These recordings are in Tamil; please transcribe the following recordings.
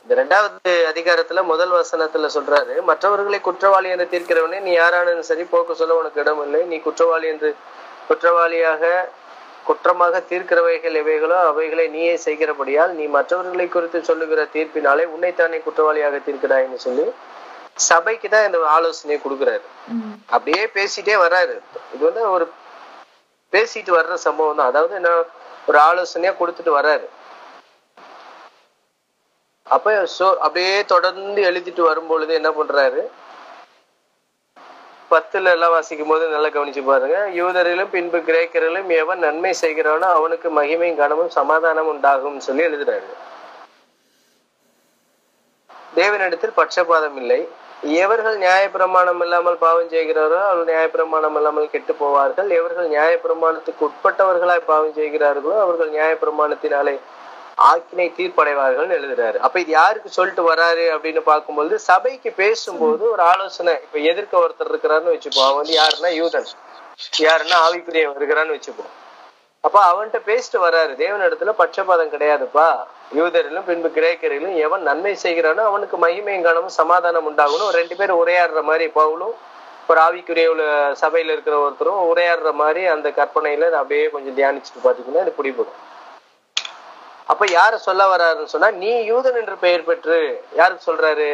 இந்த ரெண்டாவது அதிகாரத்துல முதல் வசனத்துல சொல்றாரு மற்றவர்களை குற்றவாளி என்று தீர்க்கிறவனே நீ யாரானும் சரி போக்கு சொல்ல உனக்கு இடம் இல்லை நீ குற்றவாளி என்று குற்றவாளியாக குற்றமாக தீர்க்கிறவைகள் எவைகளோ அவைகளை நீயே செய்கிறபடியால் நீ மற்றவர்களை குறித்து சொல்லுகிற தீர்ப்பினாலே உன்னைத்தானே குற்றவாளியாக தீர்க்கிறாய்ன்னு சொல்லி சபைக்கு தான் இந்த ஆலோசனையை கொடுக்குறாரு ம் அப்படியே பேசிட்டே வர்றாரு இது வந்து ஒரு பேசிட்டு வர்ற சம்பவம் தான் அதாவது என்ன ஒரு ஆலோசனையா கொடுத்துட்டு வர்றாரு அப்ப சோ அப்படியே தொடர்ந்து எழுதிட்டு வரும்பொழுது என்ன பண்றாரு பத்துல எல்லாம் வாசிக்கும் போது நல்லா கவனிச்சு பாருங்க யூதரிலும் பின்பு கிரேக்கரிலும் எவன் நன்மை செய்கிறானோ அவனுக்கு மகிமையும் கனமும் சமாதானம் உண்டாகும் சொல்லி எழுதுறாரு தேவனிடத்தில் பட்சபாதம் இல்லை எவர்கள் நியாயப்பிரமாணம் இல்லாமல் பாவம் செய்கிறாரோ அவர்கள் நியாயப்பிரமாணம் இல்லாமல் கெட்டு போவார்கள் எவர்கள் நியாயப்பிரமாணத்துக்கு உட்பட்டவர்களாய் பாவம் செய்கிறார்களோ அவர்கள் நியாயப்பிரமாணத்தினாலே ஆக்கினை தீர்ப்படைவார்கள் எழுதுறாரு அப்ப இது யாருக்கு சொல்லிட்டு வராரு அப்படின்னு பார்க்கும்போது சபைக்கு பேசும்போது ஒரு ஆலோசனை இப்ப எதிர்க்க ஒருத்தர் இருக்கிறாருன்னு வச்சுப்போம் அவன் வந்து யாருன்னா யூதன் யாருன்னா ஆவிக்குரிய வருகிறான்னு வச்சுப்போம் அப்ப அவன்கிட்ட பேசிட்டு வர்றாரு தேவன் இடத்துல பட்சபாதம் கிடையாதுப்பா யூதரிலும் பின்பு கிரேக்கரிலும் எவன் நன்மை செய்கிறானோ அவனுக்கு மகிமையும் காணமும் சமாதானம் உண்டாகணும் ரெண்டு பேரும் உரையாடுற மாதிரி பவுலும் ஒரு ஆவிக்குரிய உள்ள சபையில இருக்கிற ஒருத்தரும் உரையாடுற மாதிரி அந்த கற்பனையில அதை அப்படியே கொஞ்சம் தியானிச்சுட்டு பாத்தீங்கன்னா இது பிடிபடும் அப்ப யார சொல்ல வர்றாருன்னு சொன்னா நீ யூதன் என்று பெயர் பெற்று யாருக்கு சொல்றாரு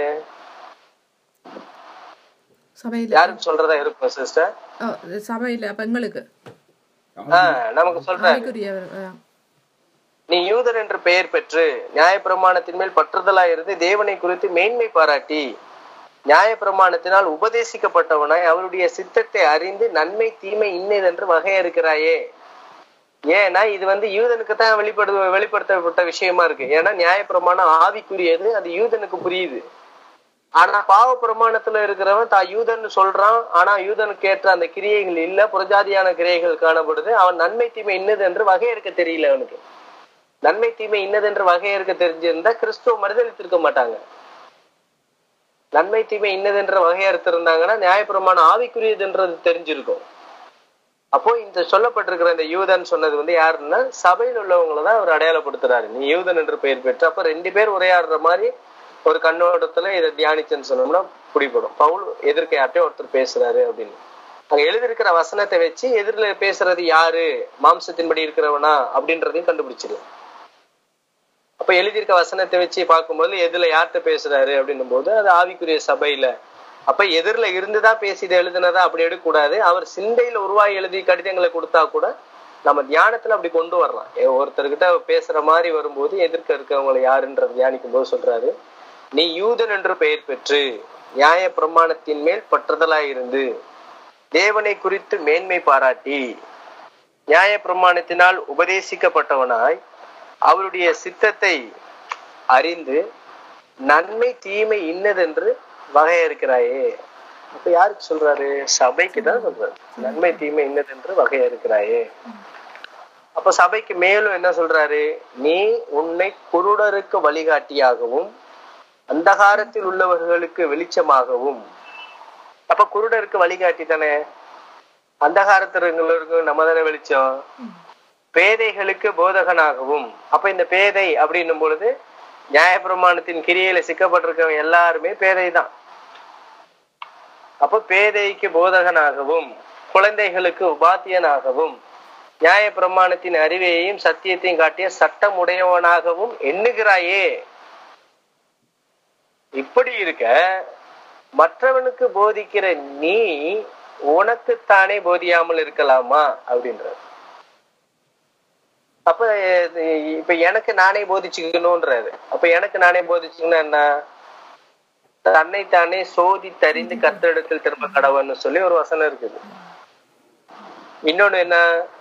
சபையில யாருக்கு சொல்றதா இருக்கும் சிஸ்டர் ஓ, சபையில அப்ப எங்களுக்கு ஆஹ் நமக்கு சொல்றாரு ஆவிக்குரியவர் ஆ. நீ யூதர் என்று பெயர் பெற்று நியாயப்பிரமாணத்தின் மேல் பற்றுதலாய் இருந்து தேவனை குறித்து மேன்மை பாராட்டி நியாயப்பிரமாணத்தினால் உபதேசிக்கப்பட்டவனாய் அவருடைய சித்தத்தை அறிந்து நன்மை தீமை இன்னதென்று வகையறுக்கிறாயே ஏன்னா இது வந்து யூதனுக்கு தான் வெளிப்படு வெளிப்படுத்தப்பட்ட விஷயமா இருக்கு ஏன்னா நியாயப்பிரமாணம் ஆவிக்குரியது அது யூதனுக்கு புரியுது ஆனா பாவ பிரமாணத்துல இருக்கிறவன் தான் யூதன் சொல்றான் ஆனா யூதனுக்கு ஏற்ற அந்த கிரியைகள் இல்ல புறஜாதியான கிரியைகள் காணப்படுது அவன் நன்மை தீமை இன்னது என்று வகையறுக்க தெரியல அவனுக்கு நன்மை தீமை இன்னதென்று வகையறுக்க தெரிஞ்சிருந்தா கிறிஸ்துவ மறுதளித்திருக்க மாட்டாங்க நன்மை தீமை இன்னதென்ற வகையறுத்திருந்தாங்கன்னா நியாயப்பிரமாணம் ஆவிக்குரியதுன்றது தெரிஞ்சிருக்கும் அப்போ இந்த சொல்லப்பட்டிருக்கிற இந்த யூதன் சொன்னது வந்து யாருன்னா சபையில் உள்ளவங்களை தான் அவர் அடையாளப்படுத்துறாரு நீ யூதன் என்று பெயர் பெற்று அப்ப ரெண்டு பேர் உரையாடுற மாதிரி ஒரு கண்ணோட்டத்துல இதை தியானிச்சுன்னு சொன்னோம்னா பிடிபடும் பவுல் எதிர்க்க யார்ட்டையோ ஒருத்தர் பேசுறாரு அப்படின்னு அங்க எழுதியிருக்கிற வசனத்தை வச்சு எதிரில் பேசுறது யாரு மாம்சத்தின்படி இருக்கிறவனா அப்படின்றதையும் கண்டுபிடிச்சிடலாம் அப்ப எழுதியிருக்க வசனத்தை வச்சு பார்க்கும்போது எதுல யார்கிட்ட பேசுறாரு அப்படின்னும் போது அது ஆவிக்குரிய சபையில அப்ப எதிரில இருந்துதான் பேசி இதை எழுதுனதா அப்படி எடுக்கக்கூடாது அவர் சிந்தையில உருவாகி எழுதி கடிதங்களை கொடுத்தா கூட நம்ம தியானத்துல அப்படி கொண்டு வரலாம் ஏ- ஒருத்தர்கிட்ட பேசுற மாதிரி வரும்போது எதிர்க்க இருக்கவங்களை யாருன்றது தியானிக்கும் போது சொல்றாரு நீ யூதன் என்று பெயர் பெற்று நியாய பிரமாணத்தின் மேல் பற்றுதலாய் இருந்து தேவனை குறித்து மேன்மை பாராட்டி நியாய பிரமாணத்தினால் உபதேசிக்கப்பட்டவனாய் அவருடைய சித்தத்தை அறிந்து நன்மை தீமை இன்னதென்று வகையறுக்கிறாயே அப்ப யாருக்கு சொல்றாரு சபைக்கு தான் சொல்றாரு நன்மை தீமை இன்னதென்று வகையறுக்கிறாயே அப்ப சபைக்கு மேலும் என்ன சொல்றாரு நீ உன்னை குருடருக்கு வழிகாட்டியாகவும் அந்தகாரத்தில் உள்ளவர்களுக்கு வெளிச்சமாகவும் அப்ப குருடருக்கு வழிகாட்டி தானே அந்தகாரத்திற்கு நம்ம தானே வெளிச்சம் பேதைகளுக்கு போதகனாகவும் அப்ப இந்த பேதை அப்படின்னும் பொழுது நியாயப்பிரமாணத்தின் கிரியையில சிக்கப்பட்டிருக்கவங்க எல்லாருமே பேதை தான் அப்ப பேதைக்கு போதகனாகவும் குழந்தைகளுக்கு உபாத்தியனாகவும் நியாயப்பிரமாணத்தின் அறிவையையும் சத்தியத்தையும் காட்டிய சட்டம் உடையவனாகவும் எண்ணுகிறாயே இப்படி இருக்க மற்றவனுக்கு போதிக்கிற நீ உனக்குத்தானே போதியாமல் இருக்கலாமா அப்படின்றார் அப்ப அஹ் இப்ப எனக்கு நானே போதிச்சுக்கணும்ன்றாரு அப்ப எனக்கு நானே போதிச்சுக்கணும் என்ன தன்னைத்தானே சோதி தறிந்து கத்தரிடத்தில் திரும்ப கடவுள்னு சொல்லி ஒரு வசனம் இருக்குது இன்னொன்னு என்ன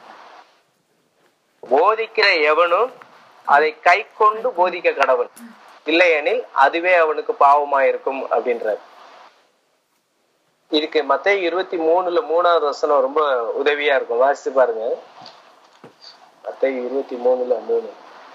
போதிக்கிற எவனும் அதை கை கொண்டு போதிக்க கடவுள் இல்லையெனில் அதுவே அவனுக்கு பாவமா இருக்கும் அப்படின்றார் இதுக்கு மத்திய இருபத்தி மூணுல மூணாவது வசனம் ரொம்ப உதவியா இருக்கும் வாசிச்சு பாருங்க மத்திய இருபத்தி மூணுல மூணு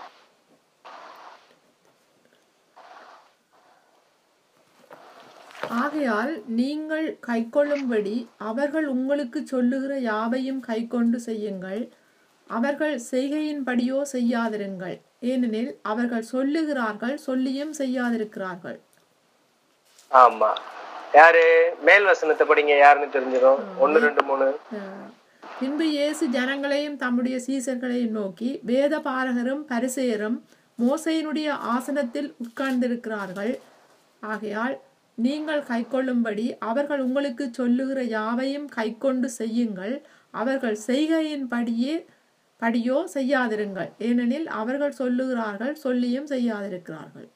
ஆகையால் நீங்கள் கைக்கொள்ளும்படி அவர்கள் உங்களுக்கு சொல்லுகிற யாவையும் கைக்கொண்டு செய்யுங்கள் அவர்கள் செய்கையின்படியோ செய்யாதிருங்கள் ஏனெனில் அவர்கள் சொல்லுகிறார்கள் சொல்லியும் செய்யாதிருக்கிறார்கள் ஆமா யாரு மேல் வசனத்தை படிங்க யாருன்னு தெரிஞ்சிடும் ஒன்னு ரெண்டு மூணு அஹ், பின்பு இயேசு ஜனங்களையும் தம்முடைய சீசர்களையும் நோக்கி வேத பாரகரும் பரிசேயரும் மோசையினுடைய ஆசனத்தில் உட்கார்ந்திருக்கிறார்கள் ஆகையால் நீங்கள் கைக்கொள்ளும்படி அவர்கள் உங்களுக்கு சொல்லுகிற யாவையும் கைக்கொண்டு செய்யுங்கள் அவர்கள் செய்கையின்படியே படியோ செய்யாதிருங்கள் ஏனெனில் அவர்கள் சொல்லுகிறார்கள் சொல்லியும் செய்யாதிருக்கிறார்கள்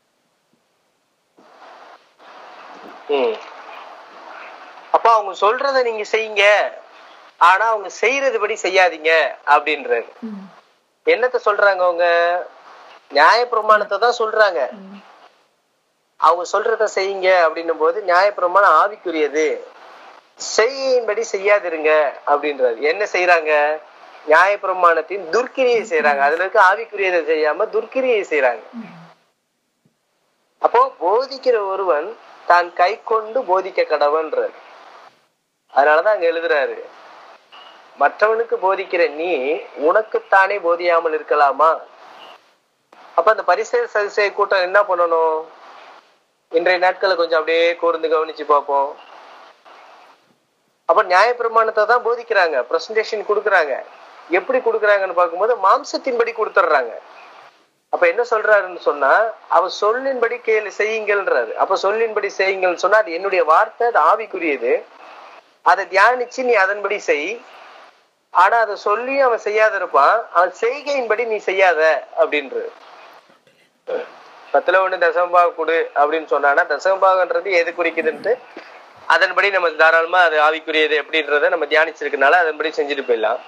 ம். அப்ப அவங்க சொல்றத நீங்க செய்யுங்க ஆனா அவங்க செய்யறதுபடி செய்யாதீங்க அப்படின்றாரு ம், என்னத்த சொல்றாங்க அவங்க நியாயப்பிரமாணத்தை தான் சொல்றாங்க ம், அவங்க சொல்றத செய்யுங்க அப்படின்னும் போது நியாயப்பிரமாணம் ஆவிக்குரியது செய்யின்படி செய்யாதிருங்க அப்படின்றாரு என்ன செய்யறாங்க நியாயப்பிரமாணத்தின் துர்க்கிரியை செய்யறாங்க அதுல இருக்க ஆவிக்குரியதை செய்யாம துர்க்கிரியை செய்யறாங்க ம். அப்போ போதிக்கிற ஒருவன் தான் கை கொண்டு போதிக்க கடவன்றார் அதனாலதான் அங்க எழுதுறாரு மற்றவனுக்கு போதிக்கிற நீ உனக்குத்தானே போதியாமல் இருக்கலாமா அப்ப அந்த பரிசே சரிசை கூட்டம் என்ன பண்ணணும் இன்றைய நாட்களை கொஞ்சம் அப்படியே கூர்ந்து கவனிச்சு பார்ப்போம் அப்ப நியாயப்பிரமாணத்தை தான் போதிக்கிறாங்க பிரசன்டேஷன் கொடுக்குறாங்க எப்படி கொடுக்குறாங்கன்னு பார்க்கும்போது மாம்சத்தின்படி கொடுத்துட்றாங்க அப்ப என்ன சொல்றாருன்னு சொன்னா அவர் சொல்லின்படி கேளு செய்யுங்கள்ன்றாரு அப்ப சொல்லின்படி செய்யுங்கள்னு சொன்னா அது என்னுடைய வார்த்தை அது ஆவிக்குரியது அதை தியானிச்சு நீ அதன்படி செய் ஆனா அதை சொல்லி அவன் செய்யாத இருப்பான் அவன் செய்கையின்படி நீ செய்யாத அப்படின்றது பத்துல ஒண்ணு தசமபாக கொடு அப்படின்னு சொன்னானா தசமபாகன்றது எது குறிக்குதுன்ட்டு அதன்படி நம்ம தாராளமா அது ஆவிக்குரியது எப்படின்றத நம்ம தியானிச்சிருக்கனால அதன்படி செஞ்சுட்டு போயிடலாம்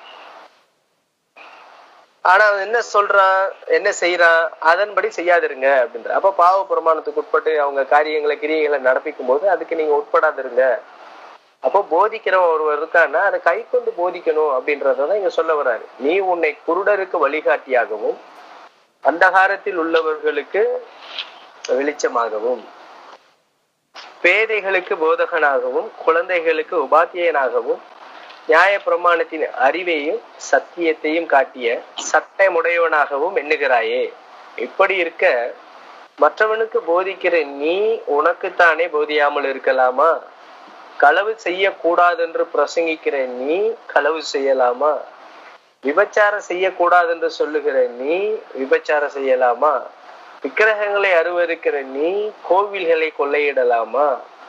ஆனா அவன் என்ன சொல்றான் என்ன செய்யறான் அதன்படி செய்யாதிருங்க அப்படின்ற அப்ப பாவ பிரமாணத்துக்கு உட்பட்டு அவங்க காரியங்களை கிரியைகளை நடப்பிக்கும் போது அதுக்கு நீங்க உட்படாதிருங்க அப்போ போதிக்கிறவன் ஒருவர் இருக்கான்னா அதை கை கொண்டு போதிக்கணும் அப்படின்றதான் இங்க சொல்ல வர்றாரு நீ உன்னை குருடருக்கு வழிகாட்டியாகவும் அந்தகாரத்தில் உள்ளவர்களுக்கு வெளிச்சமாகவும் பேதைகளுக்கு போதகனாகவும் குழந்தைகளுக்கு உபாத்தியனாகவும் நியாய பிரமாணத்தின் அறிவையும் சத்தியத்தையும் காட்டிய சட்டமுடையவனாகவும் எண்ணுகிறாயே இப்படி இருக்க மற்றவனுக்கு போதிக்கிற நீ உனக்குத்தானே போதியாமல் இருக்கலாமா களவு செய்யக்கூடாதென்று பிரசங்கிக்கிற நீ களவு செய்யலாமா விபச்சாரம் செய்யக்கூடாது என்று சொல்லுகிற நீ விபச்சாரம் செய்யலாமா விக்கிரகங்களை அருவருக்கிற நீ கோவில்களை கொள்ளையிடலாமா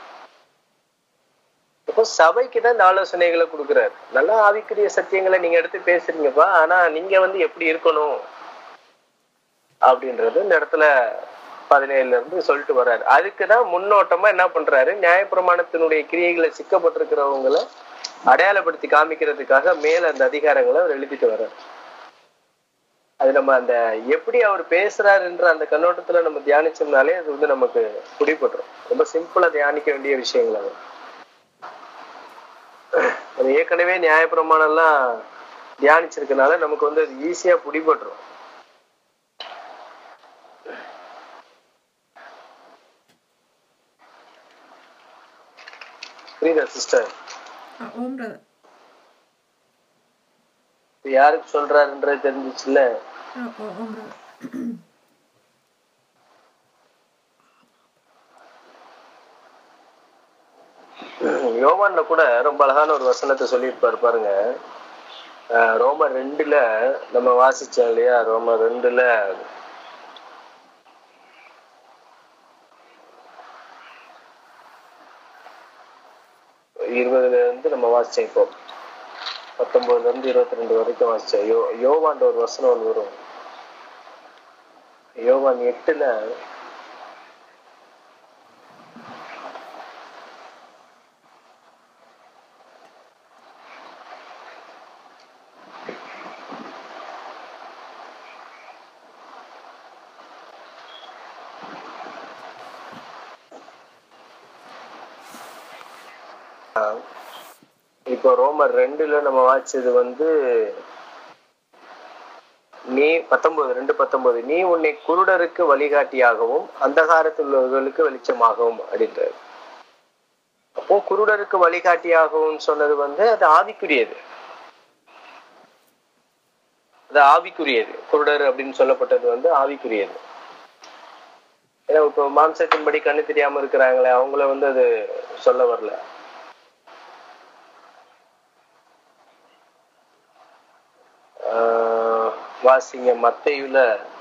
இப்போ சபைக்கு தான் இந்த ஆலோசனைகளை கொடுக்குறாரு நல்லா ஆவிக்குரிய சத்தியங்களை நீங்க எடுத்து பேசுறீங்கப்பா ஆனா நீங்க வந்து எப்படி இருக்கணும் அப்படின்றது இந்த இடத்துல பதினேழுல இருந்து சொல்லிட்டு வர்றாரு அதுக்குதான் முன்னோட்டமா என்ன பண்றாரு நியாயப்பிரமாணத்தினுடைய கிரியைகளை சிக்கப்பட்டிருக்கிறவங்களை அடையாளப்படுத்தி காமிக்கிறதுக்காக மேல அந்த அதிகாரங்களை அவர் எழுதிட்டு வர்றாரு அது நம்ம அந்த எப்படி அவர் பேசுறாருன்ற அந்த கண்ணோட்டத்துல நம்ம தியானிச்சோம்னாலே அது வந்து நமக்கு பிடிபட்டுரும் ரொம்ப சிம்பிளா தியானிக்க வேண்டிய விஷயங்கள் அது அது ஏற்கனவே நியாயப்பிரமாணம் எல்லாம் தியானிச்சிருக்கனால நமக்கு வந்து அது ஈஸியா பிடிபட்டுரும் புரியுதா சிஸ்டர் ஆ, ஓம் பிரதர் யாருக்கு சொல்றாருன்றது தெரிஞ்சிச்சுல்ல ஆ, ஓ- ஓம் பிரதர் யோவான்ல கூட ரொம்ப அழகான ஒரு வசனத்தை சொல்லியிருப்பாரு பாருங்க அஹ் ரோமர் ரெண்டுல நம்ம வாசிச்சோம் இல்லையா ரோமர் ரெண்டுல இருபதுல இருந்து நம்ம வாசிச்சோம் இப்போ பத்தொன்பதுல இருந்து இருபத்தி ரெண்டு வரைக்கும் வாசிச்சோம் யோ யோவான்ட ஒரு வசனம் ஒன்று வரும் யோவான் எட்டுல இப்போ ரோமர் ரெண்டுல நம்ம வாசிச்சது வந்து நீ பத்தொன்பது ரெண்டு பத்தொன்பது நீ உன்னை குருடருக்கு வழிகாட்டியாகவும் அந்தகாரத்தில் உள்ளவர்களுக்கு வெளிச்சமாகவும் அப்படின்றாரு அப்போ குருடருக்கு வழிகாட்டியாகவும் சொன்னது வந்து அது ஆவிக்குரியது அது ஆவிக்குரியது குருடர் அப்படின்னு சொல்லப்பட்டது வந்து ஆவிக்குரியது ஏன்னா இப்போ மாம்சத்தின்படி கண்ணு தெரியாம இருக்கிறாங்களே அவங்கள வந்து அது சொல்ல வரல ஆஹ் வாசிங்க மத்தையுல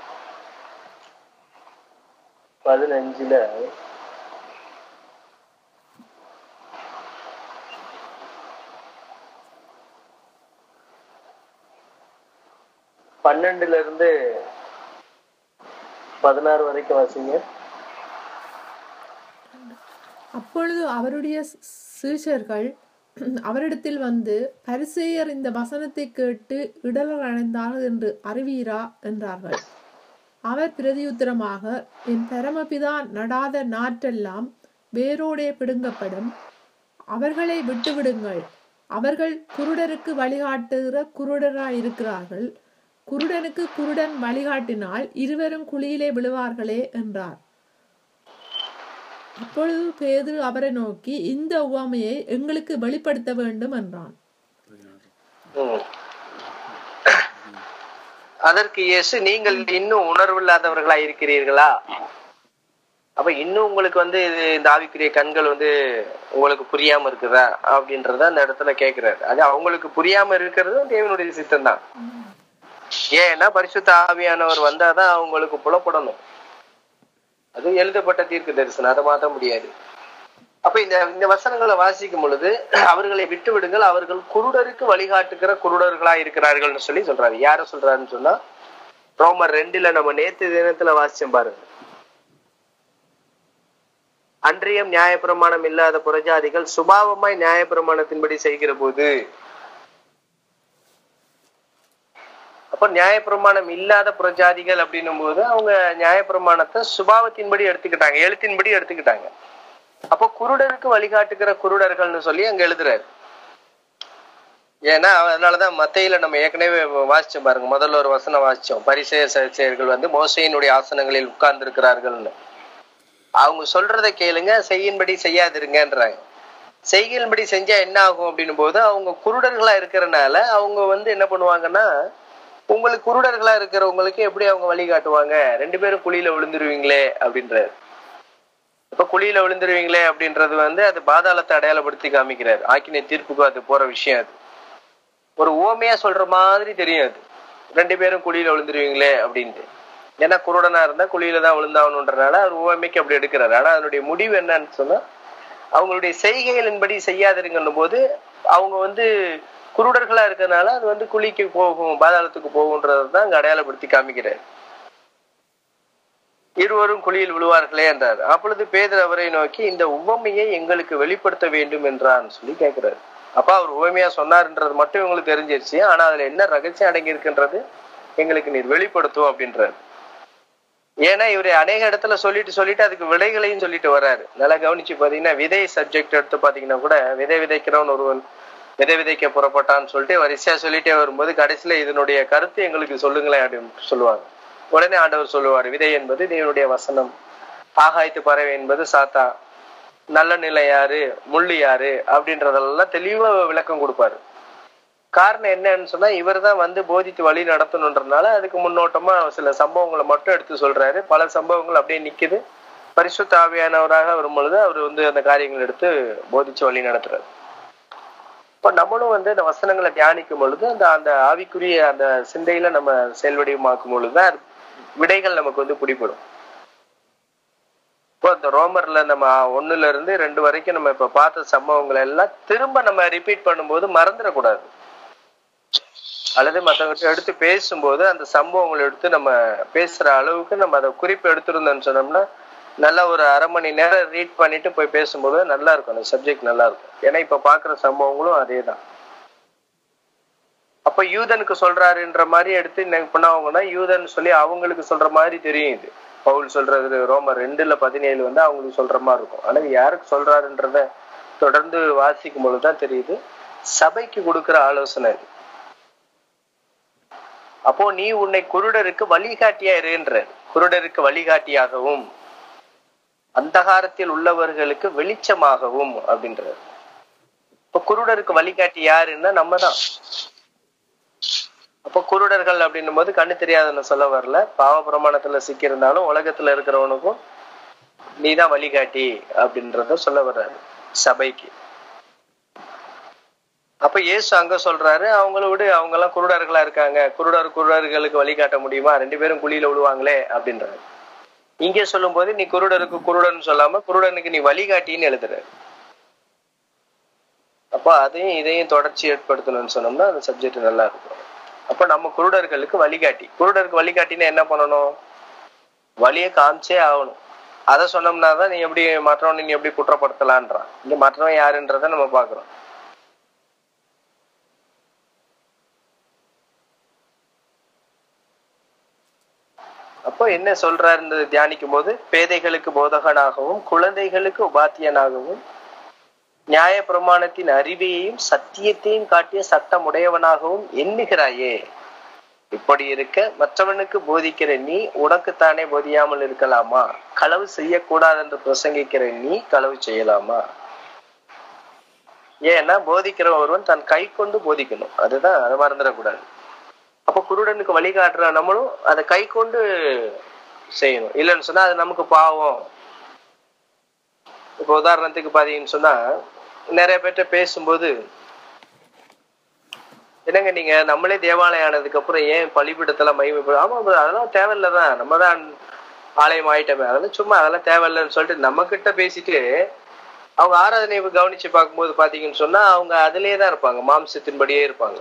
பதினஞ்சுல பன்னெண்டுல இருந்து பதினாறு வரைக்கும் வாசிங்க அப்பொழுது அவருடைய சீஷர்கள் அவரிடத்தில் வந்து பரிசேயர் இந்த வசனத்தை கேட்டு இடரல் அடைந்தார்கள் என்று அறிவீரா என்றார்கள் அவர் பிரதியுத்தரமாக என் பரமபிதா நடாத நாற்றெல்லாம் வேரோடே பிடுங்கப்படும் அவர்களை விட்டுவிடுங்கள் அவர்கள் குருடருக்கு வழிகாட்டுகிற குருடராயிருக்கிறார்கள் குருடனுக்கு குருடன் வழிகாட்டினால் இருவரும் குழியிலே விழுவார்களே என்றார் அப்பொழுது பேதுரு அவரை நோக்கி இந்த உவமையை எங்களுக்கு வெளிப்படுத்த வேண்டும் என்றான் ம். அதற்கு இயேசு நீங்கள் இன்னும் உணர்வில்லாதவர்களா இருக்கிறீர்களா அப்ப இன்னும் உங்களுக்கு வந்து இது இந்த ஆவிக்குரிய கண்கள் வந்து உங்களுக்கு புரியாம இருக்குதா அப்படின்றத அந்த இடத்துல கேக்குறாரு அது அவங்களுக்கு புரியாம இருக்கிறது தேவனுடைய சித்தம் தான் ஏன்னா பரிசுத்த ஆவியானவர் வந்தாதான் அவங்களுக்கு புலப்படணும் அது எழுதப்பட்ட தீர்க்க தரிசனம் அதை மாத்த முடியாது அப்ப இந்த இந்த வசனங்களை வாசிக்கும் பொழுது அவர்களை விட்டு விடுங்கள் அவர்கள் குருடருக்கு வழிகாட்டுகிற குருடர்களா இருக்கிறார்கள்னு சொல்லி சொல்றாரு யார சொல்றாருன்னு சொன்னா ரோமர் ரெண்டுல நம்ம நேத்து தினத்துல வாசிச்சோம் பாருங்க அன்றியம் நியாயப்பிரமாணம் இல்லாத புறஜாதிகள் சுபாவமாய் நியாயப்பிரமாணத்தின்படி செய்கிற போது அப்ப நியாயப்பிரமாணம் இல்லாத புறஜாதிகள் அப்படின்னும் போது அவங்க நியாயப்பிரமாணத்தை சுபாவத்தின்படி எடுத்துக்கிட்டாங்க எழுத்தின்படி எடுத்துக்கிட்டாங்க அப்போ குருடருக்கு வழிகாட்டுகிற குருடர்கள்னு சொல்லி அங்க எழுதுறாரு ஏன்னா அதனாலதான் மத்தையில நம்ம ஏற்கனவே வாசிச்சோம் பாருங்க முதல்ல ஒரு வசனம் வாசிச்சோம் பரிசெய சரிசெயர்கள் வந்து மோசையினுடைய ஆசனங்களில் உட்கார்ந்து இருக்கிறார்கள்னு அவங்க சொல்றதை கேளுங்க செய்யின்படி செய்யாதிருங்கன்றாங்க செய்கின்படி செஞ்சா என்ன ஆகும் அப்படின்னும் போது அவங்க குருடர்களா இருக்கிறனால அவங்க வந்து என்ன பண்ணுவாங்கன்னா உங்களுக்கு குருடர்களா இருக்கிறவங்களுக்கு எப்படி அவங்க வழி காட்டுவாங்க ரெண்டு பேரும் குழியில விழுந்துருவீங்களே அப்படின்றாரு இப்ப குழியில விழுந்துருவீங்களே அப்படின்றது வந்து அது பாதாளத்தை அடையாளப்படுத்தி காமிக்கிறாரு ஆக்கினை தீர்ப்புக்கு அது போற விஷயம் அது ஒரு ஓமையா சொல்ற மாதிரி தெரியும் அது ரெண்டு பேரும் குழியில விழுந்துருவீங்களே அப்படின்ட்டு ஏன்னா குருடனா இருந்தா குழியில தான் விழுந்தாகணுன்றனால அவர் ஓமைக்கு அப்படி எடுக்கிறாரு ஆனா அதனுடைய முடிவு என்னன்னு சொன்னா அவங்களுடைய செய்கைகளின்படி செய்யாதிருங்கன்னும் போது அவங்க வந்து குருடர்களா இருக்கிறதுனால அது வந்து குழிக்கு போகும் பாதாளத்துக்கு போகும்ன்றது தான் அங்க அடையாளப்படுத்தி காமிக்கிறார் இருவரும் குழியில் விழுவார்களே என்றார் அப்பொழுது பேதர் அவரை நோக்கி இந்த உவமையை எங்களுக்கு வெளிப்படுத்த வேண்டும் என்றான் சொல்லி கேட்கிறாரு அப்ப அவர் உவமையா சொன்னார்ன்றது மட்டும் இவங்களுக்கு தெரிஞ்சிருச்சு ஆனா அதுல என்ன ரகசியம் அடங்கி இருக்குன்றது எங்களுக்கு நீர் வெளிப்படுத்தும் அப்படின்றாரு ஏன்னா இவரு அநேக இடத்துல சொல்லிட்டு சொல்லிட்டு அதுக்கு விதைகளையும் சொல்லிட்டு வர்றாரு நல்லா கவனிச்சு பாத்தீங்கன்னா விதை சப்ஜெக்ட் எடுத்து பாத்தீங்கன்னா கூட விதை விதைக்கிறவன் ஒருவன் விதை விதைக்க புறப்பட்டான்னு சொல்லிட்டு வரிசையா சொல்லிட்டே வரும்போது கடைசியில இதனுடைய கருத்து எங்களுக்கு சொல்லுங்களேன் அப்படின்னு சொல்லுவாங்க உடனே ஆண்டவர் சொல்லுவார் விதை என்பது தேவனுடைய வசனம் ஆகாயத்து பறவை என்பது சாத்தா நல்ல நிலை யாரு முள்ளு யாரு அப்படின்றதெல்லாம் தெளிவா விளக்கம் கொடுப்பாரு காரணம் என்னன்னு சொன்னா இவர் தான் வந்து போதித்து வழி நடத்தணுன்றதுனால அதுக்கு முன்னோட்டமா சில சம்பவங்களை மட்டும் எடுத்து சொல்றாரு பல சம்பவங்கள் அப்படியே நிக்குது பரிசுத்த ஆவியானவராக வரும் பொழுது அவர் வந்து அந்த காரியங்கள் எடுத்து போதிச்சு வழி நடத்துறாரு இப்ப நம்மளும் வந்து அந்த வசனங்களை தியானிக்கும் பொழுது அந்த அந்த ஆவிக்குரிய அந்த சிந்தையில நம்ம செயல்வடிவமாக்கும் பொழுதுதான் அது விடைகள் நமக்கு வந்து பிடிபடும் இப்போ இந்த ரோமர்ல நம்ம ஒண்ணுல இருந்து ரெண்டு வரைக்கும் நம்ம இப்ப பார்த்த சம்பவங்கள் எல்லாம் திரும்ப நம்ம ரிப்பீட் பண்ணும்போது மறந்துடக்கூடாது அல்லது மற்றவங்க எடுத்து பேசும்போது அந்த சம்பவங்களை எடுத்து நம்ம பேசுற அளவுக்கு நம்ம அதை குறிப்பு எடுத்திருந்தோம்னு சொன்னோம்னா நல்லா ஒரு அரை மணி நேரம் ரீட் பண்ணிட்டு போய் பேசும்போது நல்லா இருக்கும் அந்த சப்ஜெக்ட் நல்லா இருக்கும் ஏன்னா இப்ப பாக்குற சம்பவங்களும் அதே தான் அப்ப யூதனுக்கு சொல்றாருன்ற மாதிரி எடுத்து என்ன பண்ணாங்கன்னா யூதன் சொல்லி அவங்களுக்கு சொல்ற மாதிரி தெரியும் இது பவுல் சொல்றது ரோமர் ரெண்டுல பதினேழு வந்து அவங்களுக்கு சொல்ற மாதிரி இருக்கும் ஆனா யாருக்கு சொல்றாருன்றத தொடர்ந்து வாசிக்கும் பொழுதுதான் தெரியுது சபைக்கு கொடுக்கிற ஆலோசனை இது அப்போ நீ உன்னை குருடருக்கு வழிகாட்டியா இருன்ற குருடருக்கு வழிகாட்டியாகவும் அந்தகாரத்தில் உள்ளவர்களுக்கு வெளிச்சமாகவும் அப்படின்றாரு இப்ப குருடருக்கு வழிகாட்டி யாருன்னா நம்ம தான் அப்போ குருடர்கள் அப்படின்னும் போது கண்ணு தெரியாதுன்னு சொல்ல வரல பாவ பிரமாணத்துல சிக்கியிருந்தாலும் உலகத்துல இருக்கிறவனுக்கும் நீதான் வழிகாட்டி அப்படின்றத சொல்ல வர்றாரு சபைக்கு அப்ப இயேசு அங்க சொல்றாரு அவங்கள விட அவங்க எல்லாம் குருடர்களா இருக்காங்க குருடர் குருடர்களுக்கு வழிகாட்ட முடியுமா ரெண்டு பேரும் குழியில விழுவாங்களே அப்படின்றாரு இங்க சொல்லும் போது நீ குருடருக்கு குருடன் சொல்லாம குருடனுக்கு நீ வழிகாட்டின்னு எழுதுற அப்ப அதையும் இதையும் தொடர்ச்சி ஏற்படுத்தணும்னு சொன்னோம்னா அந்த சப்ஜெக்ட் நல்லா இருக்கும் அப்ப நம்ம குருடர்களுக்கு வழிகாட்டி குருடருக்கு வழிகாட்டின்னு என்ன பண்ணணும் வழியை காமிச்சே ஆகணும் அதை சொன்னோம்னா தான் நீ எப்படி மற்றவனை நீ எப்படி குற்றப்படுத்தலான்றான் இங்க மற்றவன் யாருன்றத நம்ம பாக்குறோம் அப்போ என்ன சொல்றாருன்றது தியானிக்கும் போது பேதைகளுக்கு போதகனாகவும் குழந்தைகளுக்கு உபாத்தியனாகவும் நியாய பிரமாணத்தின் அறிவையையும் சத்தியத்தையும் காட்டிய சட்டம் உடையவனாகவும் எண்ணுகிறாயே இப்படி இருக்க மற்றவனுக்கு போதிக்கிற நீ உனக்குத்தானே போதியாமல் இருக்கலாமா களவு செய்யக்கூடாது என்று பிரசங்கிக்கிற நீ களவு செய்யலாமா ஏன்னா போதிக்கிற ஒருவன் தன் கை கொண்டு போதிக்கணும் அதுதான் அதை மறந்துடக்கூடாது அப்ப குருடனுக்கு வழிகாட்டுற நம்மளும் அதை கை கொண்டு செய்யணும் இல்லைன்னு சொன்னா அது நமக்கு பாவம் இப்போ உதாரணத்துக்கு பாத்தீங்கன்னு சொன்னா நிறைய பேர்ட்ட பேசும்போது என்னங்க நீங்க நம்மளே தேவாலயம் ஆனதுக்கு அப்புறம் ஏன் பலிபீடத்தெல்லாம் மகிமைப்படும் ஆமா bro, அதெல்லாம் தேவையில்லதான் நம்ம தான் ஆலயம் ஆயிட்டமே அதெல்லாம் சும்மா அதெல்லாம் தேவையில்லைன்னு சொல்லிட்டு நம்ம கிட்ட பேசிட்டு அவங்க ஆராதனையை கவனிச்சு பார்க்கும்போது பாத்தீங்கன்னு சொன்னா அவங்க அதுலயே தான் இருப்பாங்க மாம்சத்தின்படியே இருப்பாங்க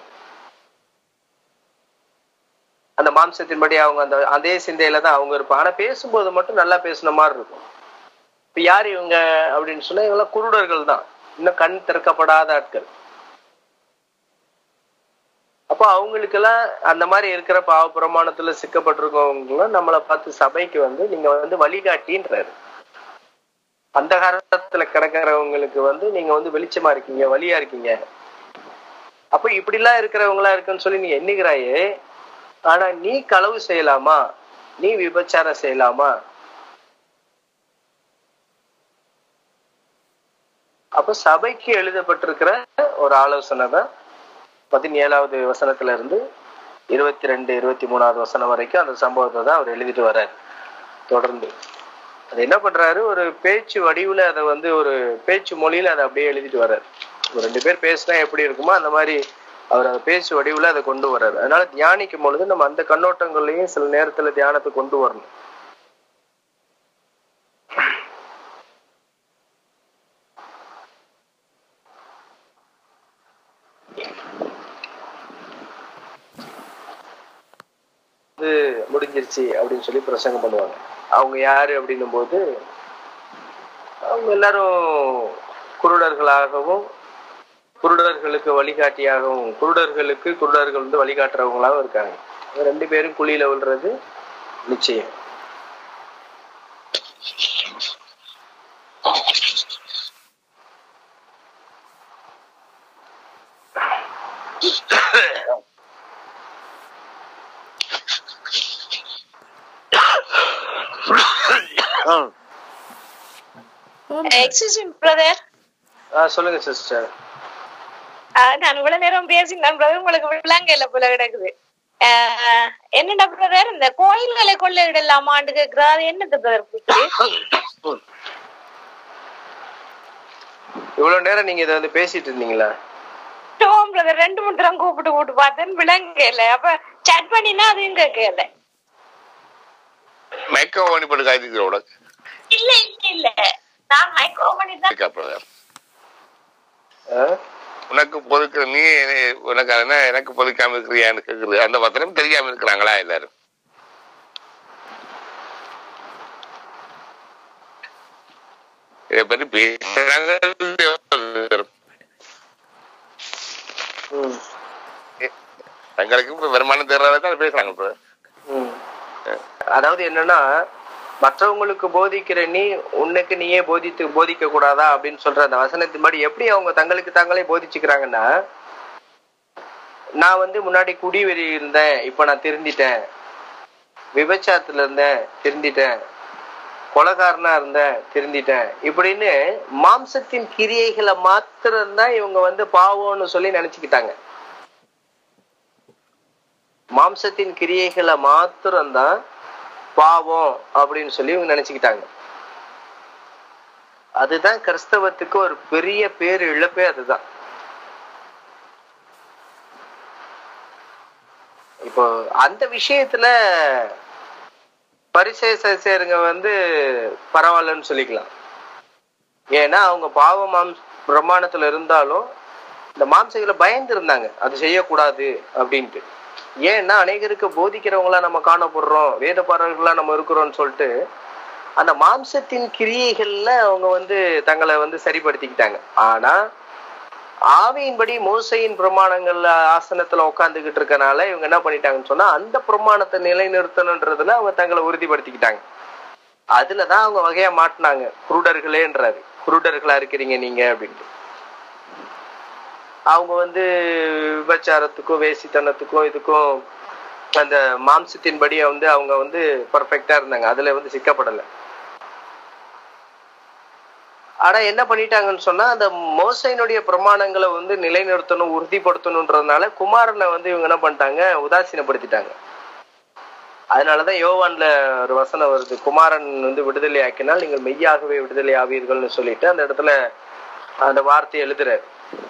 அந்த மாம்சத்தின்படி அவங்க அந்த அதே சிந்தையில தான் அவங்க இருப்பாங்க ஆனா பேசும்போது மட்டும் நல்லா பேசுன மாதிரி இருக்கும் இப்ப யார் இவங்க அப்படின்னு சொன்னா இவங்கெல்லாம் குருடர்கள் தான் இன்னும் கண் திறக்கப்படாத ஆட்கள் அப்போ அவங்களுக்கெல்லாம் அந்த மாதிரி இருக்கிற பாவ பிரமாணத்துல சிக்கப்பட்டிருக்கவங்களும் நம்மளை பார்த்து சபைக்கு வந்து நீங்க வந்து வழிகாட்டின்றாரு அந்த காலத்துல கிடக்கிறவங்களுக்கு வந்து நீங்க வந்து வெளிச்சமா இருக்கீங்க வழியா இருக்கீங்க அப்ப இப்படிலாம் இருக்கிறவங்களா இருக்குன்னு சொல்லி நீ எண்ணுகிறாயே ஆனா நீ களவு செய்யலாமா நீ விபச்சாரம் செய்யலாமா அப்ப சபைக்கு எழுதப்பட்டிருக்கிற ஒரு ஆலோசனை தான் பதினேழாவது வசனத்துல இருந்து இருபத்தி ரெண்டு இருபத்தி மூணாவது வசனம் வரைக்கும் அந்த சம்பவத்தை தான் அவர் எழுதிட்டு வர்றாரு தொடர்ந்து அது என்ன பண்றாரு ஒரு பேச்சு வடிவுல அதை வந்து ஒரு பேச்சு மொழியில அதை அப்படியே எழுதிட்டு வர்றாரு ஒரு ரெண்டு பேர் பேசினா எப்படி இருக்குமோ அந்த மாதிரி அவர் அதை பேச்சு வடிவுல அதை கொண்டு வர்றாரு அதனால தியானிக்கும் பொழுது நம்ம அந்த கண்ணோட்டங்கள்லயும் சில நேரத்துல தியானத்தை கொண்டு வரணும் இது முடிஞ்சிருச்சு அப்படின்னு சொல்லி பிரசங்கம் பண்ணுவாங்க அவங்க யாரு அப்படின்னும் போது அவங்க எல்லாரும் குருடர்களாகவும் குருடர்களுக்கு வழிகாட்டியாகவும் குருடர்களுக்கு குருடர்கள் வந்து வழிகாட்டுறவங்களாகவும் இருக்காங்க இவங்க ரெண்டு பேரும் குழியில விழுறது நிச்சயம் ஆமா. எக்ஸ்கியூஸ் பிரதர் ஆஹ் சொல்லுங்க சிஸ்டர் நான் இவ்வளவு நேரம் பேசினேன் பிரதர் உங்களுக்கு விளங்கல போல கிடக்குது ஆஹ் என்னடா பிரதர் இந்த கோயில்களை கொள்ளையிடலாமான்னு கேக்குறா அது என்னது பிரதர் இவ்வளவு நேரம் நீங்க இதை வந்து பேசிட்டு இருந்தீங்களா பிரதர் ரெண்டு மூணு தரம் கூப்பிட்டு கூப்பிட்டு பார்த்தேன் விளங்கல அப்ப chat பண்ணினா அதையும் கேட்கல மைக்கோ ஓனி போட்டு காய்ச்சிக்கிற உனக்கு இல்ல இல்ல இல்ல நான் மைக்ரோ பண்ணி தான் இருக்கா பிரதர் ஆஹ் உனக்கு பொதுக்கிற நீ என்ன- உனக்கு என்ன எனக்கு பொதுக்காம இருக்கிறியான்னு கேக்குறது அந்த பத்திரம் தெரியாம இருக்கிறாங்களா எல்லாரும் இதை பத்தி பேசுறாங்க ம் தங்களுக்கு இப்ப வருமானம் தேர்றதான் பேசுறாங்க பிரதர் ம். அதாவது என்னன்னா மற்றவங்களுக்கு போதிக்கிற நீ உன்னுக்கு நீயே போதித்து போதிக்க கூடாதா அப்படின்னு சொல்ற அந்த வசனத்தின்படி எப்படி அவங்க தங்களுக்கு தாங்களே போதிச்சுக்கிறாங்கன்னா நான் வந்து முன்னாடி குடிவெறி இருந்தேன் இப்ப நான் திருந்திட்டேன் விபச்சாரத்துல இருந்தேன் திருந்திட்டேன் கொலகாரனா இருந்தேன் திருந்திட்டேன் இப்படின்னு மாம்சத்தின் கிரியைகளை மாத்திரம்தான் இவங்க வந்து பாவம்னு சொல்லி நினைச்சுக்கிட்டாங்க மாம்சத்தின் கிரியைகளை மாத்திரம்தான் பாவம் அப்படின்னு சொல்லி இவங்க நினைச்சுக்கிட்டாங்க அதுதான் கிறிஸ்தவத்துக்கு ஒரு பெரிய பேர் இழப்பே அதுதான் இப்போ அந்த விஷயத்துல பரிசேசருங்க வந்து பரவாயில்லன்னு சொல்லிக்கலாம் ஏன்னா அவங்க பாவ மாம் பிரமாணத்துல இருந்தாலும் இந்த மாம்சைகளை பயந்து இருந்தாங்க அது செய்யக்கூடாது அப்படின்ட்டு ஏன்னா அநேகருக்கு போதிக்கிறவங்களா நம்ம காணப்படுறோம் வேத பாடல்களா நம்ம இருக்கிறோம்னு சொல்லிட்டு அந்த மாம்சத்தின் கிரியைகள்ல அவங்க வந்து தங்களை வந்து சரிப்படுத்திக்கிட்டாங்க ஆனா ஆவியின்படி மோசையின் பிரமாணங்கள்ல ஆசனத்துல உட்காந்துக்கிட்டு இருக்கனால இவங்க என்ன பண்ணிட்டாங்கன்னு சொன்னா அந்த பிரமாணத்தை நிலைநிறுத்தணுன்றதுல அவங்க தங்களை உறுதிப்படுத்திக்கிட்டாங்க அதுலதான் அவங்க வகையா மாட்டினாங்க குருடர்களேன்றாரு குருடர்களா இருக்கிறீங்க நீங்க அப்படின்ட்டு அவங்க வந்து விபச்சாரத்துக்கும் வேசித்தனத்துக்கும் இதுக்கும் அந்த மாம்சத்தின்படி வந்து அவங்க வந்து பர்ஃபெக்டா இருந்தாங்க அதுல வந்து சிக்கப்படலை ஆனா என்ன பண்ணிட்டாங்கன்னு சொன்னா அந்த மோசையினுடைய பிரமாணங்களை வந்து நிலைநிறுத்தணும் உறுதிப்படுத்தணுன்றதுனால குமாரனை வந்து இவங்க என்ன பண்ணிட்டாங்க உதாசீனப்படுத்திட்டாங்க அதனாலதான் யோவான்ல ஒரு வசனம் வருது குமாரன் வந்து விடுதலை ஆக்கினால் நீங்கள் மெய்யாகவே விடுதலை ஆவீர்கள்னு சொல்லிட்டு அந்த இடத்துல அந்த வார்த்தையை எழுதுறாரு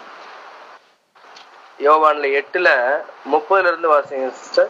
யோவான்ல எட்டுல முப்பதுல இருந்து வாசிங்க சிஸ்டர்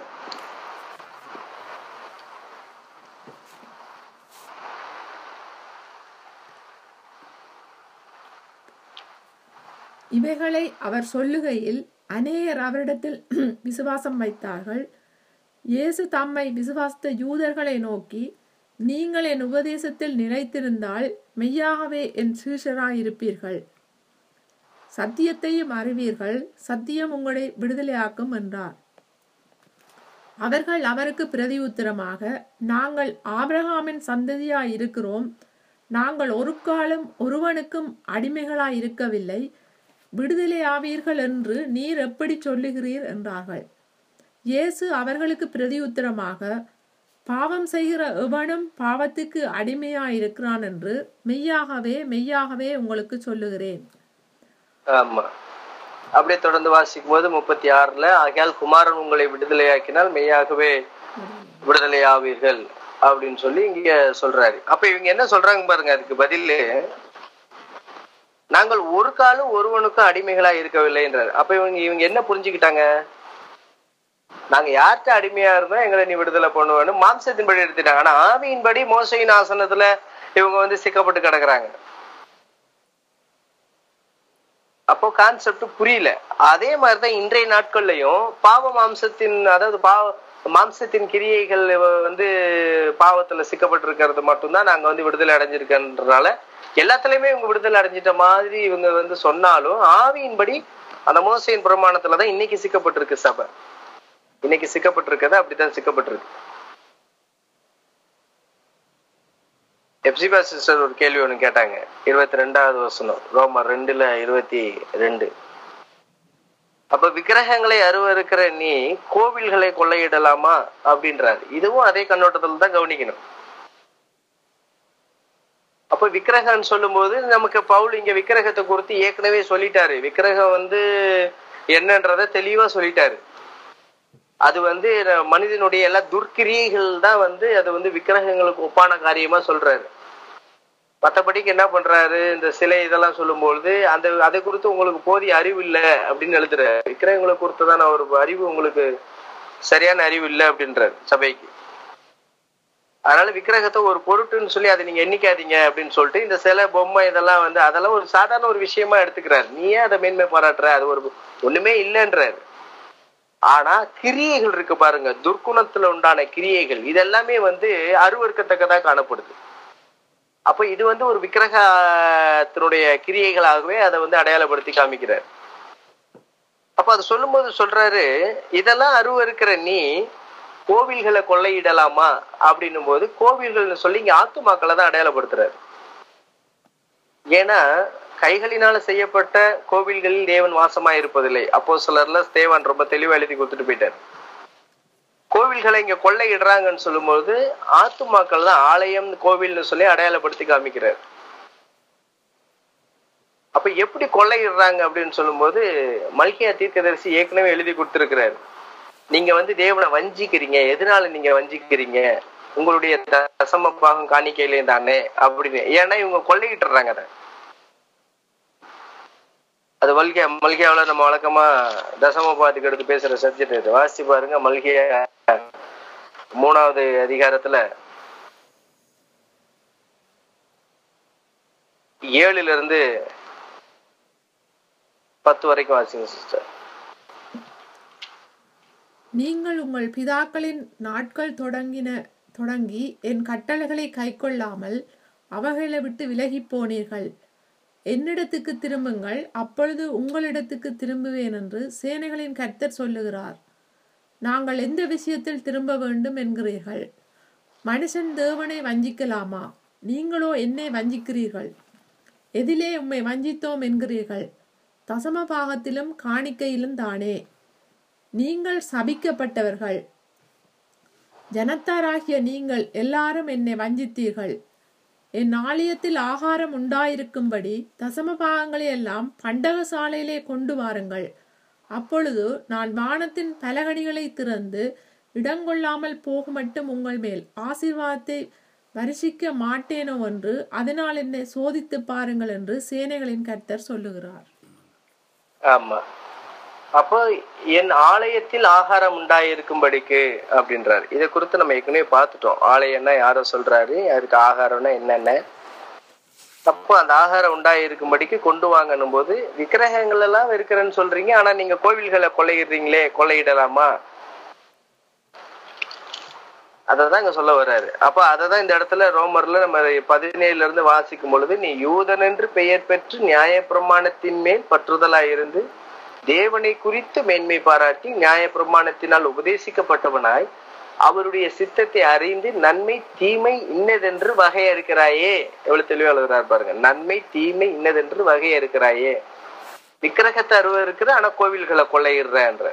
இவைகளை அவர் சொல்லுகையில் அநேகர் அவரிடத்தில் விசுவாசம் வைத்தார்கள் இயேசு தம்மை விசுவாசித்த யூதர்களை நோக்கி நீங்கள் என் உபதேசத்தில் நிலைத்திருந்தால் மெய்யாகவே என் சீஷராயிருப்பீர்கள் சத்தியத்தையும் அறிவீர்கள் சத்தியம் உங்களை விடுதலையாக்கும் என்றார் அவர்கள் அவருக்கு பிரதியுத்தரமாக நாங்கள் ஆபிரகாமின் சந்ததியாய் இருக்கிறோம் நாங்கள் ஒரு காலம் ஒருவனுக்கும் அடிமைகளாய் இருக்கவில்லை விடுதலை ஆவீர்கள் என்று நீர் எப்படி சொல்லுகிறீர் என்றார்கள் இயேசு அவர்களுக்கு பிரதியுத்தரமாக பாவம் செய்கிற எவனும் பாவத்துக்கு அடிமையாயிருக்கிறான் என்று மெய்யாகவே மெய்யாகவே உங்களுக்கு சொல்லுகிறேன் ஆமா அப்படியே தொடர்ந்து வாசிக்கும் போது முப்பத்தி ஆறுல ஆகையால் குமாரன் உங்களை விடுதலையாக்கினால் மெய்யாகவே விடுதலை ஆவீர்கள் அப்படின்னு சொல்லி இங்க சொல்றாரு அப்ப இவங்க என்ன சொல்றாங்க பாருங்க அதுக்கு பதில் நாங்கள் ஒரு காலம் ஒருவனுக்கும் அடிமைகளா இருக்கவில்லைன்றாரு அப்ப இவங்க இவங்க என்ன புரிஞ்சுக்கிட்டாங்க நாங்க யார்கிட்ட அடிமையா இருந்தோம் எங்களை நீ விடுதலை பண்ணுவேன்னு மாம்சத்தின்படி எடுத்துட்டாங்க ஆனா ஆவியின்படி மோசையின் ஆசனத்துல இவங்க வந்து சிக்கப்பட்டு கிடக்குறாங்க அப்போ கான்செப்ட் புரியல அதே மாதிரிதான் இன்றைய நாட்கள்லயும் பாவ மாம்சத்தின் அதாவது பாவ மாம்சத்தின் கிரியைகள் வந்து பாவத்துல சிக்கப்பட்டிருக்கிறது மட்டும்தான் நாங்க வந்து விடுதலை அடைஞ்சிருக்கன்றனால எல்லாத்துலயுமே இவங்க விடுதலை அடைஞ்சிட்ட மாதிரி இவங்க வந்து சொன்னாலும் ஆவியின்படி அந்த மோசையின் பிரமாணத்துலதான் இன்னைக்கு சிக்கப்பட்டிருக்கு சபை இன்னைக்கு சிக்கப்பட்டிருக்கிறது அப்படித்தான் சிக்கப்பட்டிருக்கு எப்சிபா சிஸ்டர் ஒரு கேள்வி ஒண்ணு கேட்டாங்க இருபத்தி ரெண்டாவது வசனம் ரோமர் ரெண்டுல இருபத்தி ரெண்டு அப்ப விக்கிரகங்களை அருவருக்கிற நீ கோவில்களை கொள்ளையிடலாமா அப்படின்றாரு இதுவும் அதே கண்ணோட்டத்துல தான் கவனிக்கணும் அப்ப விக்கிரகம்னு சொல்லும்போது நமக்கு பவுல் இங்க விக்கிரகத்தை குறித்து ஏற்கனவே சொல்லிட்டாரு விக்கிரகம் வந்து என்னன்றத தெளிவா சொல்லிட்டாரு அது வந்து மனிதனுடைய எல்லா துர்க்கிரியைகள் தான் வந்து அது வந்து விக்கிரகங்களுக்கு ஒப்பான காரியமா சொல்றாரு மற்றபடிக்கு என்ன பண்றாரு இந்த சிலை இதெல்லாம் சொல்லும்பொழுது அந்த அதை குறித்து உங்களுக்கு போதிய அறிவு இல்லை அப்படின்னு எழுதுறாரு விக்கிரகங்களை குறித்துதான ஒரு அறிவு உங்களுக்கு சரியான அறிவு இல்லை அப்படின்றாரு சபைக்கு அதனால விக்கிரகத்தை ஒரு பொருட்டுன்னு சொல்லி அதை நீங்க எண்ணிக்காதீங்க அப்படின்னு சொல்லிட்டு இந்த சிலை பொம்மை இதெல்லாம் வந்து அதெல்லாம் ஒரு சாதாரண ஒரு விஷயமா எடுத்துக்கிறாரு நீ ஏன் அதை மேன்மை பாராட்டுற அது ஒரு ஒண்ணுமே இல்லைன்றாரு ஆனா கிரியைகள் இருக்கு பாருங்க துர்க்குணத்துல உண்டான கிரியைகள் இதெல்லாமே வந்து அருவறுக்கத்தக்கதா காணப்படுது அப்ப இது வந்து ஒரு விக்கிரகத்தினுடைய கிரியைகளாகவே அதை வந்து அடையாளப்படுத்தி காமிக்கிறார் அப்ப அது சொல்லும்போது சொல்றாரு இதெல்லாம் அருவருக்கிற நீ கோவில்களை கொள்ளையிடலாமா அப்படின்னும் போது கோவில்கள்னு சொல்லி இங்க ஆத்துமாக்களை தான் அடையாளப்படுத்துறாரு ஏன்னா கைகளினால செய்யப்பட்ட கோவில்களில் தேவன் வாசமா இருப்பதில்லை அப்போ சிலர்ல தேவன் ரொம்ப தெளிவா எழுதி கொடுத்துட்டு போயிட்டார் கோவில்களை இங்க கொள்ளையிடுறாங்கன்னு சொல்லும்போது ஆத்துமாக்கள் தான் ஆலயம் கோவில்னு சொல்லி அடையாளப்படுத்தி காமிக்கிறார் அப்ப எப்படி கொள்ளையிடுறாங்க அப்படின்னு சொல்லும்போது மல்கியா தீர்க்கதரிசி ஏற்கனவே எழுதி கொடுத்திருக்கிறார் நீங்க வந்து தேவனை வஞ்சிக்கிறீங்க எதனால நீங்க வஞ்சிக்கிறீங்க உங்களுடைய தசம பாகம் காணிக்கையிலே தானே அப்படின்னு ஏன்னா இவங்க கொள்ளையிட்டுறாங்க அதை அது மல்கியா மல்கியாவில் நம்ம வழக்கமா தசம பாத்துக்கு எடுத்து பேசுற சப்ஜெக்ட் இது வாசிச்சு பாருங்க மல்கியா மூணாவது அதிகாரத்துல ஏழுல இருந்து பத்து வரைக்கும் வாசிங்க சிஸ்டர் நீங்கள் உங்கள் பிதாக்களின் நாட்கள் தொடங்கின தொடங்கி என் கட்டளைகளை கைக்கொள்ளாமல் அவைகளை விட்டு விலகிப் போனீர்கள் என்னிடத்துக்கு திரும்புங்கள் அப்பொழுது உங்களிடத்துக்கு திரும்புவேன் என்று சேனைகளின் கர்த்தர் சொல்லுகிறார் நாங்கள் எந்த விஷயத்தில் திரும்ப வேண்டும் என்கிறீர்கள் மனுஷன் தேவனை வஞ்சிக்கலாமா நீங்களோ என்னை வஞ்சிக்கிறீர்கள் எதிலே உம்மை வஞ்சித்தோம் என்கிறீர்கள் தசம பாகத்திலும் காணிக்கையிலும் தானே நீங்கள் சபிக்கப்பட்டவர்கள் ஜனத்தாராகிய நீங்கள் எல்லாரும் என்னை வஞ்சித்தீர்கள் என் ஆலயத்தில் ஆகாரம் உண்டாயிருக்கும்படி தசம பாகங்களை எல்லாம் பண்டகசாலையிலே கொண்டு வாருங்கள் அப்பொழுது நான் வானத்தின் பலகணிகளை திறந்து இடங்கொள்ளாமல் போகுமட்டும் உங்கள் மேல் ஆசீர்வாதத்தை வருஷிக்க மாட்டேனோ என்று அதனால் என்னை சோதித்து பாருங்கள் என்று சேனைகளின் கர்த்தர் சொல்லுகிறார் ஆமா அப்போ என் ஆலயத்தில் ஆகாரம் உண்டாயிருக்கும்படிக்கு அப்படின்றாரு இதை குறித்து நம்ம ஏற்கனவே பார்த்துட்டோம் ஆலயம்னா யாரோ சொல்றாரு அதுக்கு ஆகாரம்னா என்னென்ன அப்போ அந்த ஆகாரம் உண்டாயிருக்கும்படிக்கு கொண்டு வாங்கணும் போது விக்கிரகங்கள் எல்லாம் இருக்கிறேன்னு சொல்றீங்க ஆனா நீங்க கோவில்களை கொள்ளையிடுறீங்களே கொள்ளையிடலாமா அததான் இங்க சொல்ல வர்றாரு அப்ப அததான் இந்த இடத்துல ரோமர்ல நம்ம பதினேழுல இருந்து வாசிக்கும் பொழுது நீ யூதன் என்று பெயர் பெற்று நியாய பிரமாணத்தின் மேல் பற்றுதலாய் இருந்து தேவனை குறித்து மேன்மை பாராட்டி நியாய பிரமாணத்தினால் உபதேசிக்கப்பட்டவனாய் அவருடைய சித்தத்தை அறிந்து நன்மை தீமை இன்னதென்று வகையறுக்கிறாயே எவ்வளவு தெளிவா எழுதுறாரு பாருங்க நன்மை தீமை இன்னதென்று வகையறுக்கிறாயே விக்கிரகத்தை அருவ இருக்கிற ஆனா கோவில்களை கொள்ளையிடுறன்ற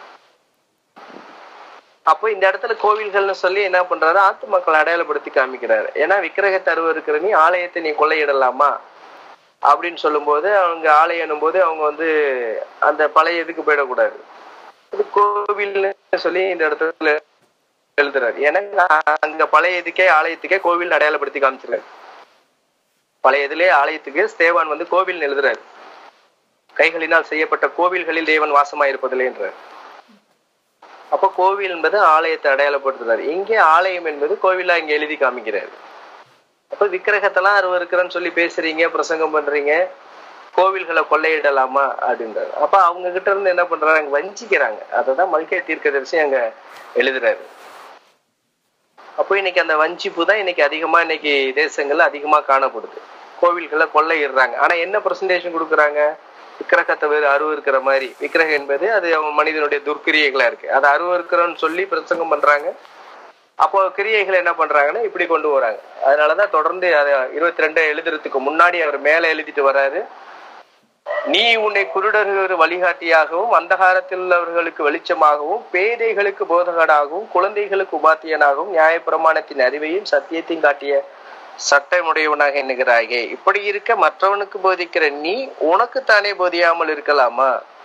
அப்போ இந்த இடத்துல கோவில்கள்னு சொல்லி என்ன பண்றாரு ஆத்து மக்கள் அடையாளப்படுத்தி காமிக்கிறாரு ஏன்னா விக்கிரகத்தை அருவ இருக்கிற நீ ஆலயத்தை நீ கொள்ளையிடலாமா அப்படின்னு சொல்லும்போது அவங்க ஆலயம் போது அவங்க வந்து அந்த பழைய இதுக்கு போயிடக்கூடாது இது கோவில்னு சொல்லி இந்த இடத்துல எழுதுறாரு ஏன்னா அங்க பழைய இதுக்கே ஆலயத்துக்கே கோவில் அடையாளப்படுத்தி காமிச்சிருக்காரு பழைய இதுலயே ஆலயத்துக்கு ஸ்தேவான் வந்து கோவில் எழுதுறாரு கைகளினால் செய்யப்பட்ட கோவில்களில் தேவன் வாசமாயிருப்பதில்லை என்றார் அப்ப கோவில் என்பது ஆலயத்தை அடையாளப்படுத்துறாரு இங்கே ஆலயம் என்பது கோவிலா இங்க எழுதி காமிக்கிறாரு அப்ப விக்கிரகத்தெல்லாம் அருவ இருக்கிறேன்னு சொல்லி பேசுறீங்க பிரசங்கம் பண்றீங்க கோவில்களை கொள்ளையிடலாமா அப்படின்றாரு அப்ப அவங்க கிட்ட இருந்து என்ன பண்றாங்க வஞ்சிக்கிறாங்க அததான் மல்கிய தீர்க்கதரிசி அங்க எழுதுறாரு அப்போ இன்னைக்கு அந்த வஞ்சிப்பு தான் இன்னைக்கு அதிகமா இன்னைக்கு தேசங்கள்ல அதிகமா காணப்படுது கோவில்களை கொள்ளையிடுறாங்க ஆனா என்ன பிரசன்டேஷன் கொடுக்குறாங்க விக்கிரகத்தை வேறு அருவ இருக்கிற மாதிரி விக்கிரகம் என்பது அது அவன் மனிதனுடைய துர்க்கிரியைகளா இருக்கு அதை அருவ இருக்கிறோன்னு சொல்லி பிரசங்கம் பண்றாங்க அப்போ கிரியைகளை என்ன பண்றாங்கன்னா இப்படி கொண்டு வராங்க அதனாலதான் தொடர்ந்து அதை இருபத்தி ரெண்டு எழுதுறதுக்கு முன்னாடி அவர் மேல எழுதிட்டு வர்றாரு நீ உன்னை குருடர்கள் வழிகாட்டியாகவும் அந்தகாரத்தில் உள்ளவர்களுக்கு வெளிச்சமாகவும் பேதைகளுக்கு போதகனாகவும் குழந்தைகளுக்கு உபாத்தியனாகவும் நியாயப்பிரமாணத்தின் அறிவையும் சத்தியத்தையும் காட்டிய சட்டமுடையவனாக எண்ணுகிறாயே இப்படி இருக்க மற்றவனுக்கு போதிக்கிற நீ உனக்கு தானே போதியாமல் இருக்கலாமா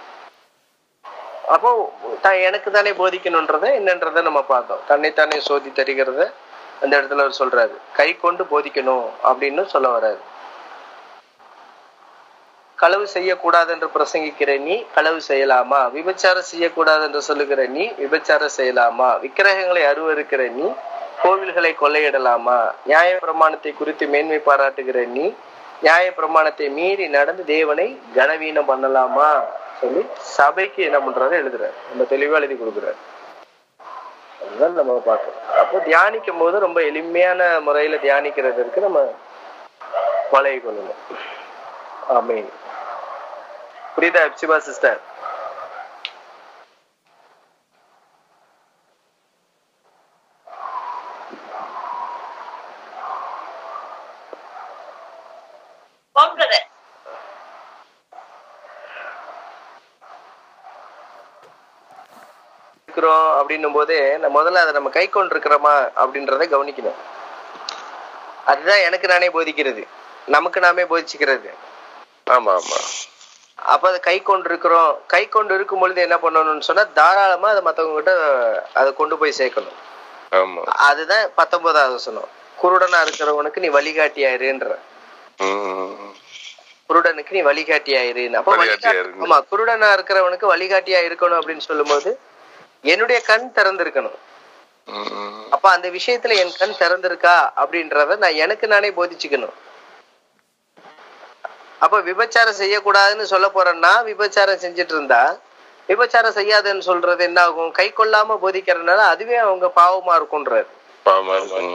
அப்போ தான் எனக்கு தானே போதிக்கணுன்றத என்னன்றத நம்ம பார்த்தோம் தன்னைத்தானே சோதி தருகிறத அந்த இடத்துல அவர் சொல்றாரு கை கொண்டு போதிக்கணும் அப்படின்னு சொல்ல வர்றாரு களவு செய்யக்கூடாது என்று பிரசங்கிக்கிற நீ களவு செய்யலாமா விபச்சாரம் செய்யக்கூடாது என்று சொல்லுகிற நீ விபச்சாரம் செய்யலாமா விக்கிரகங்களை அருவருக்கிற நீ கோவில்களை கொள்ளையிடலாமா நியாய பிரமாணத்தை குறித்து மேன்மை பாராட்டுகிற நீ நியாய பிரமாணத்தை மீறி நடந்து தேவனை கனவீனம் பண்ணலாமா சொல்லி சபைக்கு என்ன பண்றாரு எழுதுறாரு நம்ம தெளிவா எழுதி கொடுக்குறாரு அதுதான் நம்ம பார்க்கணும் அப்போ தியானிக்கும் போது ரொம்ப எளிமையான முறையில தியானிக்கிறதுக்கு நம்ம பழகி கொள்ளணும் ஆமீன் புரியுதா எப்சிபா சிஸ்டர் போன்றது இருக்கிறோம் அப்படின்னும் போது நம்ம முதல்ல அதை நம்ம கை கொண்டிருக்கிறோமா அப்படின்றத கவனிக்கணும் அதுதான் எனக்கு நானே போதிக்கிறது நமக்கு நாமே போதிச்சுக்கிறது ஆமா ஆமா அப்ப அதை கை கொண்டு இருக்கிறோம் கை கொண்டு இருக்கும் பொழுது என்ன பண்ணணும்னு சொன்னா தாராளமா அதை மத்தவங்க கிட்ட அதை கொண்டு போய் சேர்க்கணும் ஆமா அதுதான் பத்தொன்பதாவது வசனம் குருடனா இருக்கிறவனுக்கு நீ வழிகாட்டியாயிருன்ற ம். குருடனுக்கு நீ வழிகாட்டியாயிருன்னு அப்ப வழிகாட்டியா வழிகாட்டி- இருக்கு. ஆமா குருடனா இருக்கிறவனுக்கு வழிகாட்டியா இருக்கணும் அப்படின்னு சொல்லும்போது என்னுடைய கண் திறந்திருக்கணும் ம். அப்ப அந்த விஷயத்துல என் கண் திறந்திருக்கா அப்படின்றத நான் எனக்கு நானே போதிச்சுக்கணும் அப்ப விபச்சாரம் செய்யக்கூடாதுன்னு சொல்ல போறேன்னா விபச்சாரம் செஞ்சுட்டு இருந்தா விபச்சாரம் செய்யாதுன்னு சொல்றது என்ன ஆகும் கை கொள்ளாம போதிக்கிறதுனால அதுவே அவங்க பாவமா இருக்கும்ன்றாரு பாவமா இருக்கும்.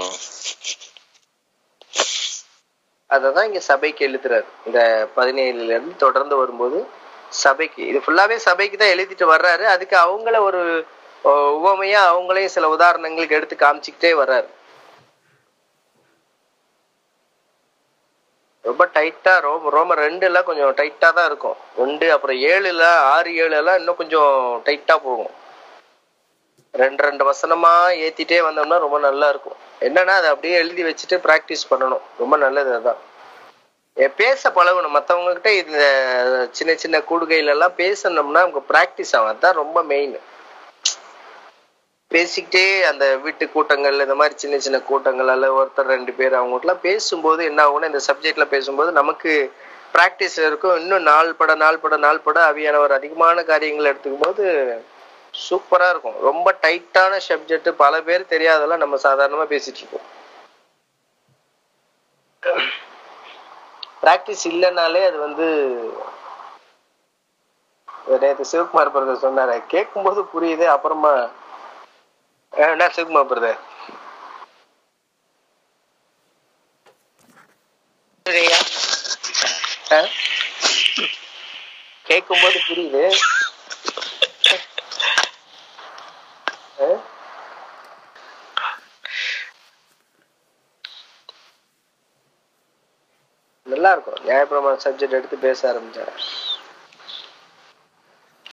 அததான் இங்க சபைக்கு எழுதுறாரு இந்த பதினேழுல இருந்து தொடர்ந்து வரும்போது சபைக்கு இது ஃபுல்லாவே சபைக்கு தான் எழுதிட்டு வர்றாரு அதுக்கு அவங்கள ஒரு ஓ, உவமையா அவங்களையும் சில உதாரணங்களுக்கு எடுத்து காமிச்சுக்கிட்டே வர்றாரு ரொம்ப டைட்டா ரோம ரோம ரெண்டு எல்லாம் கொஞ்சம் டைட்டா தான் இருக்கும் ரெண்டு அப்புறம் ஏழுல ஆறு ஏழு எல்லாம் இன்னும் கொஞ்சம் டைட்டா போகும் ரெண்டு ரெண்டு வசனமா ஏத்திட்டே வந்தோம்னா ரொம்ப நல்லா இருக்கும் என்னன்னா அதை அப்படியே எழுதி வச்சுட்டு பிராக்டிஸ் பண்ணணும் ரொம்ப நல்லது அதான் எ, பேச பழகணும் மத்தவங்க கிட்ட இந்த சின்ன சின்ன கூடுகையில எல்லாம் பேசணும்னா அவங்க பிராக்டிஸ் ஆகும் அதுதான் ரொம்ப மெயின் பேசிக்கிட்டே அந்த வீட்டு கூட்டங்கள் இந்த மாதிரி சின்ன சின்ன கூட்டங்கள் அல்ல ஒருத்தர் ரெண்டு பேர் அவங்ககிட்டலாம் பேசும்போது என்ன ஆகும்னா இந்த சப்ஜெக்ட்ல பேசும்போது நமக்கு பிராக்டிஸ் இருக்கும் இன்னும் நாள் பட நாள் பட நாள் பட அவியானவர் அதிகமான காரியங்கள் எடுத்துக்கும் போது சூப்பரா இருக்கும் ரொம்ப டைட்டான சப்ஜெக்ட் பல பேர் தெரியாதெல்லாம் நம்ம சாதாரணமா பேசிட்டு இருக்கோம் பிராக்டிஸ் இல்லைனாலே அது வந்து நேற்று சிவகுமார் பிரதர் சொன்னாரு கேட்கும்போது புரியுது அப்புறமா அஹ் என்ன சிவகுமார் பிரதர் கேட்கும்போது புரியுது அஹ் நல்லா இருக்கும் நியாயப்பிரமாண சப்ஜெக்ட் எடுத்து பேச ஆரம்பிச்சாரு